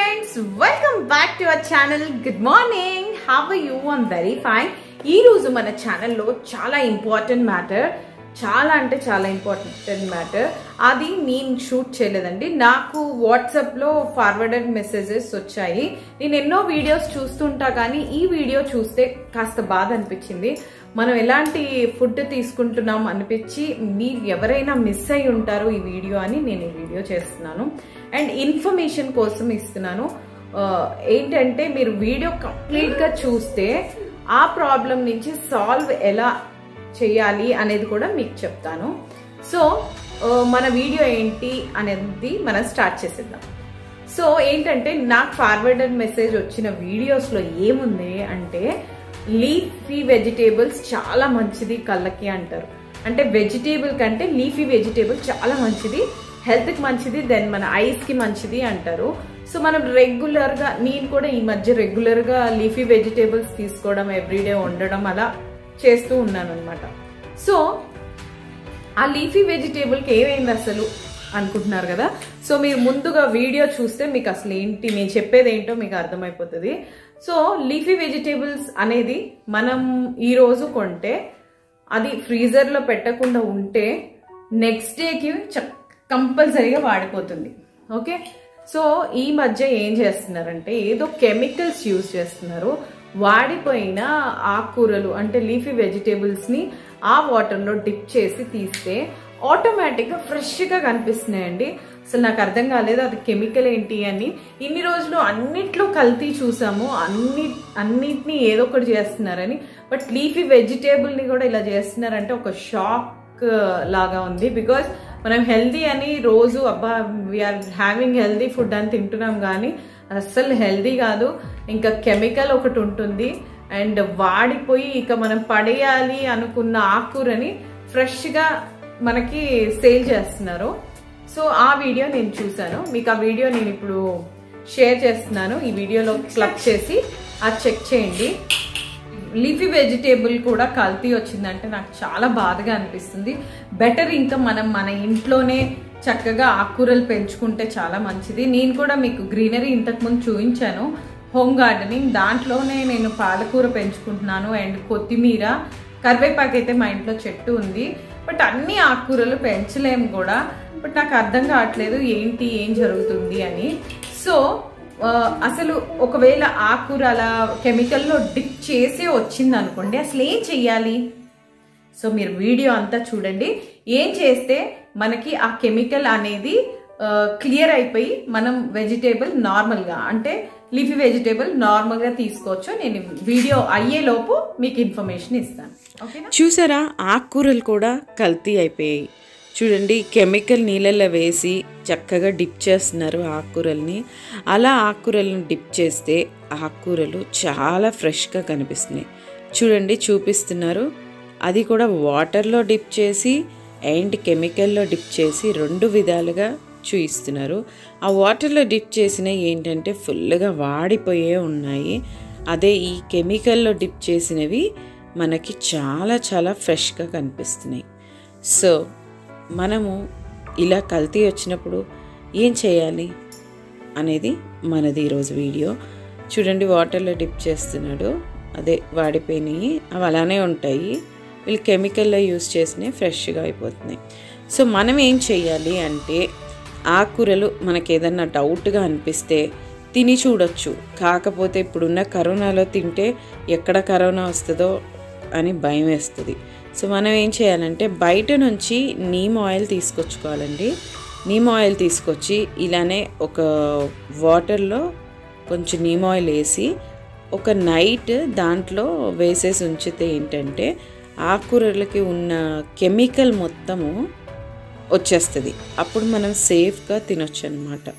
friends welcome back to our channel good morning how you I'm very fine ఈ రోజు మన ఛానల్లో చాలా ఇంపార్టెంట్ మ్యాటర్ చాలా అంటే చాలా ఇంపార్టెంట్ మ్యాటర్ అది నేను షూట్ చేయలేదండి నాకు వాట్సాప్లో ఫార్వర్డెడ్ మెసేజెస్ వచ్చాయి నేను ఎన్నో వీడియోస్ చూస్తుంటా కానీ ఈ వీడియో చూస్తే కాస్త బాధ అనిపించింది మనం ఎలాంటి ఫుడ్ తీసుకుంటున్నాం అనిపించి మీరు ఎవరైనా మిస్ అయి ఉంటారు ఈ వీడియో అని నేను ఈ వీడియో చేస్తున్నాను అండ్ ఇన్ఫర్మేషన్ కోసం ఇస్తున్నాను ఆ, ఏంటంటే మీరు వీడియో కంప్లీట్గా చూస్తే ఆ ప్రాబ్లం నుంచి సాల్వ్ ఎలా చేయాలి అనేది కూడా మీకు చెప్తాను సో ఆ, మన వీడియో ఏంటి అనేది మనం స్టార్ట్ చేసేద్దాం సో ఏంటంటే నాకు ఫార్వర్డెడ్ మెసేజ్ వచ్చిన వీడియోస్లో ఏముంది అంటే లీఫీ వెజిటేబుల్స్ చాలా మంచిది కళ్ళకి అంటారు అంటే వెజిటేబుల్ కంటే లీఫీ వెజిటేబుల్ చాలా మంచిది హెల్త్కి మంచిది దెన్ మన ఐస్కి మంచిది అంటారు సో మనం రెగ్యులర్గా నేను కూడా ఈ మధ్య రెగ్యులర్గా లీఫీ వెజిటేబుల్స్ తీసుకోవడం ఎవ్రీడే వండడం అలా చేస్తూ ఉన్నాను అనమాట సో ఆ లీఫీ వెజిటేబుల్కి ఏమైంది అసలు అనుకుంటున్నారు కదా సో మీరు ముందుగా వీడియో చూస్తే మీకు అసలు ఏంటి నేను చెప్పేది ఏంటో మీకు అర్థమైపోతుంది సో లీఫీ వెజిటేబుల్స్ అనేది మనం ఈరోజు కొంటే అది ఫ్రీజర్లో పెట్టకుండా ఉంటే నెక్స్ట్ డేకి కంపల్సరీగా వాడిపోతుంది ఓకే సో ఈ మధ్య ఏం చేస్తున్నారంటే ఏదో కెమికల్స్ యూజ్ చేస్తున్నారు వాడిపోయిన ఆకుకూరలు అంటే లీఫీ వెజిటేబుల్స్ని ఆ వాటర్లో డిప్ చేసి తీస్తే ఆటోమేటిక్గా ఫ్రెష్గా కనిపిస్తున్నాయండి అసలు నాకు అర్థం కాలేదు అది కెమికల్ ఏంటి అని ఇన్ని రోజులు అన్నిట్లో కల్తీ చూసాము అన్ని అన్నిటినీ ఏదో ఒకటి చేస్తున్నారని బట్ లీఫీ వెజిటేబుల్ని కూడా ఇలా చేస్తున్నారంటే ఒక షాక్ లాగా ఉంది బికాజ్ మనం హెల్దీ అని రోజు అబ్బా వీఆర్ హ్యావింగ్ హెల్దీ ఫుడ్ అని తింటున్నాం కానీ అస్సలు హెల్దీ కాదు ఇంకా కెమికల్ ఒకటి ఉంటుంది అండ్ వాడిపోయి ఇక మనం పడేయాలి అనుకున్న ఆకుకూరని ఫ్రెష్గా మనకి సేల్ చేస్తున్నారు సో ఆ వీడియో నేను చూశాను మీకు ఆ వీడియో నేను ఇప్పుడు షేర్ చేస్తున్నాను ఈ వీడియోలో క్లబ్ చేసి అది చెక్ చేయండి లీఫీ వెజిటేబుల్ కూడా కల్తీ వచ్చిందంటే నాకు చాలా బాధగా అనిపిస్తుంది బెటర్ ఇంకా మనం మన ఇంట్లోనే చక్కగా ఆకుకూరలు పెంచుకుంటే చాలా మంచిది నేను కూడా మీకు గ్రీనరీ ఇంతకుముందు చూపించాను హోమ్ గార్డెనింగ్ దాంట్లోనే నేను పాలకూర పెంచుకుంటున్నాను అండ్ కొత్తిమీర కరివేపాకు అయితే మా ఇంట్లో చెట్టు ఉంది బట్ అన్ని ఆకుకూరలు పెంచలేము కూడా బట్ నాకు అర్థం కావట్లేదు ఏంటి ఏం జరుగుతుంది అని సో ఆ, అసలు ఒకవేళ ఆకుకూర అలా కెమికల్లో డిప్ చేసే వచ్చింది అనుకోండి అసలు ఏం చెయ్యాలి సో మీరు వీడియో అంతా చూడండి ఏం చేస్తే మనకి ఆ కెమికల్ అనేది క్లియర్ అయిపోయి మనం వెజిటేబుల్ నార్మల్గా అంటే లీఫీ వెజిటేబుల్ నార్మల్గా తీసుకోవచ్చు నేను వీడియో అయ్యేలోపు మీకు ఇన్ఫర్మేషన్ ఇస్తాను ఓకేనా చూసారా ఆకుకూరలు కూడా కల్తీ అయిపోయాయి చూడండి కెమికల్ నీళ్ళల్లో వేసి చక్కగా డిప్ చేస్తున్నారు ఆకుకూరల్ని అలా ఆకుకూరలను డిప్ చేస్తే ఆకుకూరలు చాలా ఫ్రెష్గా కనిపిస్తున్నాయి చూడండి చూపిస్తున్నారు అది కూడా వాటర్లో డిప్ చేసి అండ్ కెమికల్లో డిప్ చేసి రెండు విధాలుగా చూయిస్తున్నారు ఆ వాటర్లో డిప్ చేసినవి ఏంటంటే ఫుల్గా వాడిపోయే ఉన్నాయి అదే ఈ కెమికల్లో డిప్ చేసినవి మనకి చాలా చాలా ఫ్రెష్గా కనిపిస్తున్నాయి సో మనము ఇలా కల్తీ వచ్చినప్పుడు ఏం చేయాలి అనేది మనది ఈరోజు వీడియో చూడండి వాటర్లో డిప్ చేస్తున్నాడు అదే వాడిపోయినాయి అవి అలానే ఉంటాయి వీళ్ళు కెమికల్లో యూస్ చేసినవి ఫ్రెష్గా అయిపోతున్నాయి సో మనం ఏం చేయాలి అంటే ఆకుకూరలు మనకి ఏదన్నా డౌట్గా అనిపిస్తే తిని చూడొచ్చు కాకపోతే ఇప్పుడున్న కరోనాలో తింటే ఎక్కడ కరోనా వస్తుందో అని భయం వేస్తుంది సో మనం ఏం చేయాలంటే బయట నుంచి నీమ్ ఆయిల్ తీసుకొచ్చుకోవాలండి నీమ్ ఆయిల్ తీసుకొచ్చి ఇలానే ఒక వాటర్లో కొంచెం నీమ్ ఆయిల్ వేసి ఒక నైట్ దాంట్లో వేసేసి ఉంచితే ఏంటంటే ఆకుకూరలకి ఉన్న కెమికల్ మొత్తము వచ్చేస్తుంది అప్పుడు మనం సేఫ్గా తినొచ్చు అనమాట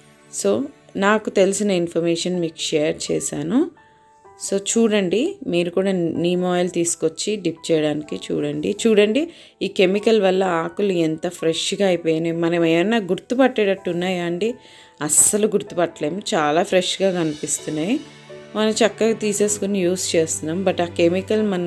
సో నాకు తెలిసిన ఇన్ఫర్మేషన్ మీకు షేర్ చేశాను సో చూడండి మీరు కూడా నీమ్ ఆయిల్ తీసుకొచ్చి డిప్ చేయడానికి చూడండి చూడండి ఈ కెమికల్ వల్ల ఆకులు ఎంత ఫ్రెష్గా అయిపోయినాయి మనం ఏమన్నా గుర్తుపట్టేటట్టు ఉన్నాయా అండి అస్సలు గుర్తుపట్టలేము చాలా ఫ్రెష్గా కనిపిస్తున్నాయి మనం చక్కగా తీసేసుకుని యూస్ చేస్తున్నాం బట్ ఆ కెమికల్ మన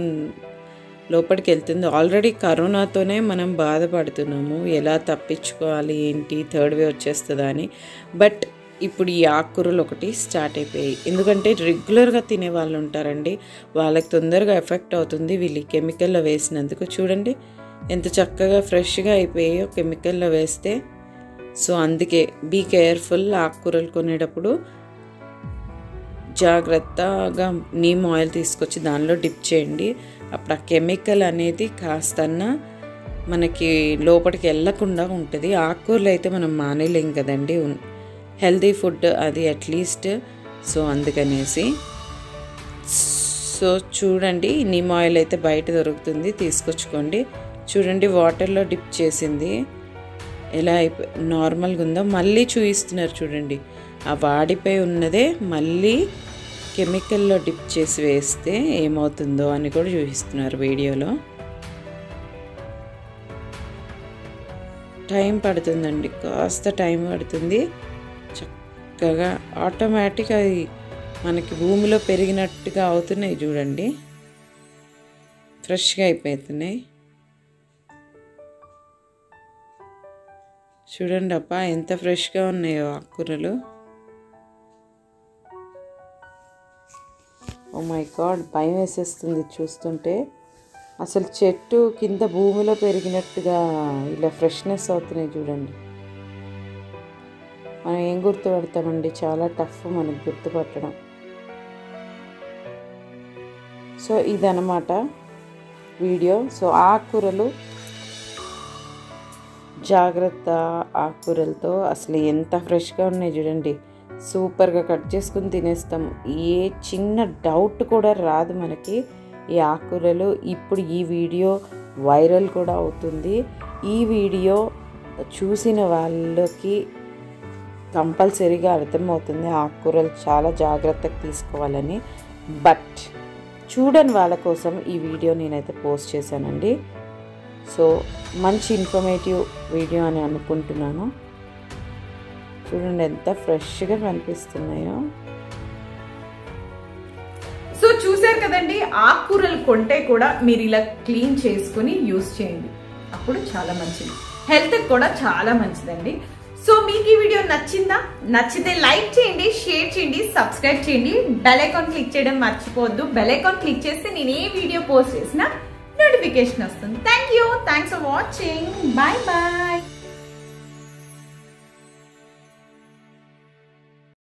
లోపలికి వెళ్తుంది ఆల్రెడీ కరోనాతోనే మనం బాధపడుతున్నాము ఎలా తప్పించుకోవాలి ఏంటి థర్డ్ వే వచ్చేస్తుందా అని బట్ ఇప్పుడు ఈ ఆకుకూరలు ఒకటి స్టార్ట్ అయిపోయాయి ఎందుకంటే రెగ్యులర్గా తినే వాళ్ళు ఉంటారండి వాళ్ళకి తొందరగా ఎఫెక్ట్ అవుతుంది వీళ్ళు కెమికల్లో వేసినందుకు చూడండి ఎంత చక్కగా ఫ్రెష్గా అయిపోయాయో కెమికల్లో వేస్తే సో అందుకే బీ కేర్ఫుల్ ఆకుకూరలు కొనేటప్పుడు జాగ్రత్తగా నీమ్ ఆయిల్ తీసుకొచ్చి దానిలో డిప్ చేయండి అప్పుడు ఆ కెమికల్ అనేది కాస్తన్నా మనకి లోపలికి వెళ్ళకుండా ఉంటుంది ఆకుకూరలు అయితే మనం మానేలేం కదండి హెల్తీ ఫుడ్ అది అట్లీస్ట్ సో అందుకనేసి సో చూడండి నీమ్ ఆయిల్ అయితే బయట దొరుకుతుంది తీసుకొచ్చుకోండి చూడండి వాటర్లో డిప్ చేసింది ఎలా అయిపో నార్మల్గా ఉందో మళ్ళీ చూపిస్తున్నారు చూడండి ఆ వాడిపోయి ఉన్నదే మళ్ళీ కెమికల్లో డిప్ చేసి వేస్తే ఏమవుతుందో అని కూడా చూపిస్తున్నారు వీడియోలో టైం పడుతుందండి కాస్త టైం పడుతుంది చక్కగా ఆటోమేటిక్ అది మనకి భూమిలో పెరిగినట్టుగా అవుతున్నాయి చూడండి ఫ్రెష్గా అయిపోతున్నాయి చూడండి అబ్బా ఎంత ఫ్రెష్గా ఉన్నాయో ఆకుకూరలు ఓ మై గాడ్ భయం వేసేస్తుంది చూస్తుంటే అసలు చెట్టు కింద భూమిలో పెరిగినట్టుగా ఇలా ఫ్రెష్నెస్ అవుతున్నాయి చూడండి మనం ఏం గుర్తుపడతామండి చాలా టఫ్ మనకు గుర్తుపట్టడం సో ఇదనమాట వీడియో సో ఆకుకూరలు జాగ్రత్త ఆకుకూరలతో అసలు ఎంత ఫ్రెష్గా ఉన్నాయి చూడండి సూపర్గా కట్ చేసుకుని తినేస్తాం ఏ చిన్న డౌట్ కూడా రాదు మనకి ఈ ఆకుకూరలు ఇప్పుడు ఈ వీడియో వైరల్ కూడా అవుతుంది ఈ వీడియో చూసిన వాళ్ళకి కంపల్సరీగా అర్థమవుతుంది ఆకుకూరలు చాలా జాగ్రత్తగా తీసుకోవాలని బట్ చూడని వాళ్ళ కోసం ఈ వీడియో నేనైతే పోస్ట్ చేశానండి సో మంచి ఇన్ఫర్మేటివ్ వీడియో అని అనుకుంటున్నాను చూడండి ఎంత ఫ్రెష్గా కనిపిస్తున్నాయో సో చూసారు కదండి ఆకుకూరలు కొంటే కూడా మీరు ఇలా క్లీన్ చేసుకుని యూస్ చేయండి అప్పుడు చాలా మంచిది హెల్త్ కూడా చాలా మంచిదండి సో మీకు ఈ వీడియో నచ్చిందా నచ్చితే లైక్ చేయండి షేర్ చేయండి సబ్స్క్రైబ్ చేయండి బెల్ ఐకాన్ క్లిక్ చేయడం మర్చిపోవద్దు బెల్ ఐకాన్ క్లిక్ చేస్తే నేను ఏ వీడియో పోస్ట్ చేసినా నోటిఫికేషన్ వస్తుంది thank you thanks for watching bye bye